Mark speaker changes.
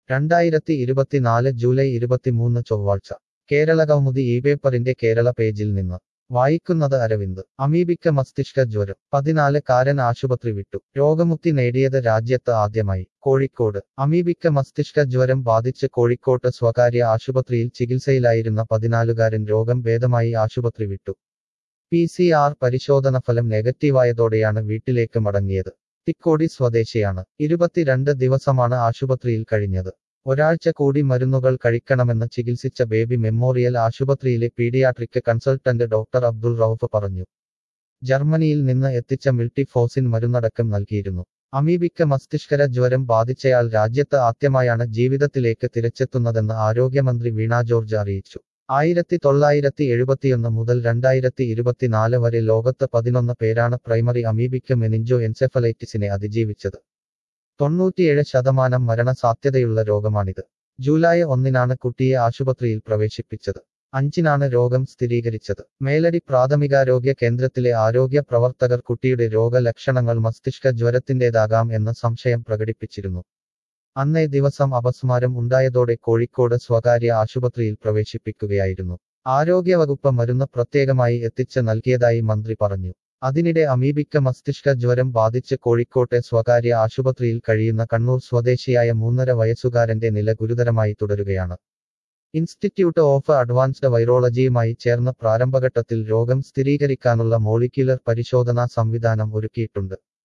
Speaker 1: രണ്ടായിരത്തി ഇരുപത്തിനാല് ജൂലൈ ഇരുപത്തിമൂന്ന് ചൊവ്വാഴ്ച കേരള കൗമുദി ഈ പേപ്പറിന്റെ കേരള പേജിൽ നിന്ന് വായിക്കുന്നത് അരവിന്ദ് അമീബിക്ക മസ്തിഷ്ക ജ്വരം പതിനാല് കാരൻ ആശുപത്രി വിട്ടു രോഗമുക്തി നേടിയത് രാജ്യത്ത് ആദ്യമായി കോഴിക്കോട് അമീബിക്ക മസ്തിഷ്ക ജ്വരം ബാധിച്ച് കോഴിക്കോട്ട് സ്വകാര്യ ആശുപത്രിയിൽ ചികിത്സയിലായിരുന്ന പതിനാലുകാരൻ രോഗം ഭേദമായി ആശുപത്രി വിട്ടു പി സി ആർ പരിശോധന ഫലം നെഗറ്റീവായതോടെയാണ് വീട്ടിലേക്ക് മടങ്ങിയത് തിക്കോടി സ്വദേശിയാണ് ഇരുപത്തിരണ്ട് ദിവസമാണ് ആശുപത്രിയിൽ കഴിഞ്ഞത് ഒരാഴ്ച കൂടി മരുന്നുകൾ കഴിക്കണമെന്ന് ചികിത്സിച്ച ബേബി മെമ്മോറിയൽ ആശുപത്രിയിലെ paediatric consultant doctor Abdul Rauf പറഞ്ഞു ജർമ്മനിയിൽ നിന്ന് എത്തിച്ച മിൽട്ടിഫോസിൻ മരുന്നടക്കം നൽകിയിരുന്നു അമീബിക്ക മസ്തിഷ്കര ജ്വരം ബാധിച്ചയാൾ രാജ്യത്ത് ആദ്യമായാണ് ജീവിതത്തിലേക്ക് തിരിച്ചെത്തുന്നതെന്ന് ആരോഗ്യമന്ത്രി വീണ ജോർജ് അറിയിച്ചു ആയിരത്തി തൊള്ളായിരത്തി എഴുപത്തിയൊന്ന് മുതൽ രണ്ടായിരത്തി ഇരുപത്തിനാല് വരെ ലോകത്ത് പതിനൊന്ന് പേരാണ് പ്രൈമറി അമീബിക്ക മെനിഞ്ചോ എൻസെഫലൈറ്റിസിനെ അതിജീവിച്ചത് തൊണ്ണൂറ്റിയേഴ് ശതമാനം മരണസാധ്യതയുള്ള രോഗമാണിത് ജൂലൈ ഒന്നിനാണ് കുട്ടിയെ ആശുപത്രിയിൽ പ്രവേശിപ്പിച്ചത് അഞ്ചിനാണ് രോഗം സ്ഥിരീകരിച്ചത് മേലടി പ്രാഥമികാരോഗ്യ കേന്ദ്രത്തിലെ ആരോഗ്യ പ്രവർത്തകർ കുട്ടിയുടെ രോഗലക്ഷണങ്ങൾ മസ്തിഷ്ക ജ്വരത്തിന്റേതാകാം എന്ന് സംശയം പ്രകടിപ്പിച്ചിരുന്നു അന്നേ ദിവസം അപസ്മാരം ഉണ്ടായതോടെ കോഴിക്കോട് സ്വകാര്യ ആശുപത്രിയിൽ പ്രവേശിപ്പിക്കുകയായിരുന്നു ആരോഗ്യവകുപ്പ് മരുന്ന് പ്രത്യേകമായി എത്തിച്ച് നൽകിയതായി മന്ത്രി പറഞ്ഞു അതിനിടെ അമീബിക്ക മസ്തിഷ്ക ജ്വരം ബാധിച്ച് കോഴിക്കോട്ടെ സ്വകാര്യ ആശുപത്രിയിൽ കഴിയുന്ന കണ്ണൂർ സ്വദേശിയായ മൂന്നര വയസ്സുകാരന്റെ നില ഗുരുതരമായി തുടരുകയാണ് ഇൻസ്റ്റിറ്റ്യൂട്ട് ഓഫ് അഡ്വാൻസ്ഡ് വൈറോളജിയുമായി ചേർന്ന് പ്രാരംഭഘട്ടത്തിൽ രോഗം സ്ഥിരീകരിക്കാനുള്ള മോളിക്യുലർ പരിശോധനാ സംവിധാനം ഒരുക്കിയിട്ടുണ്ട്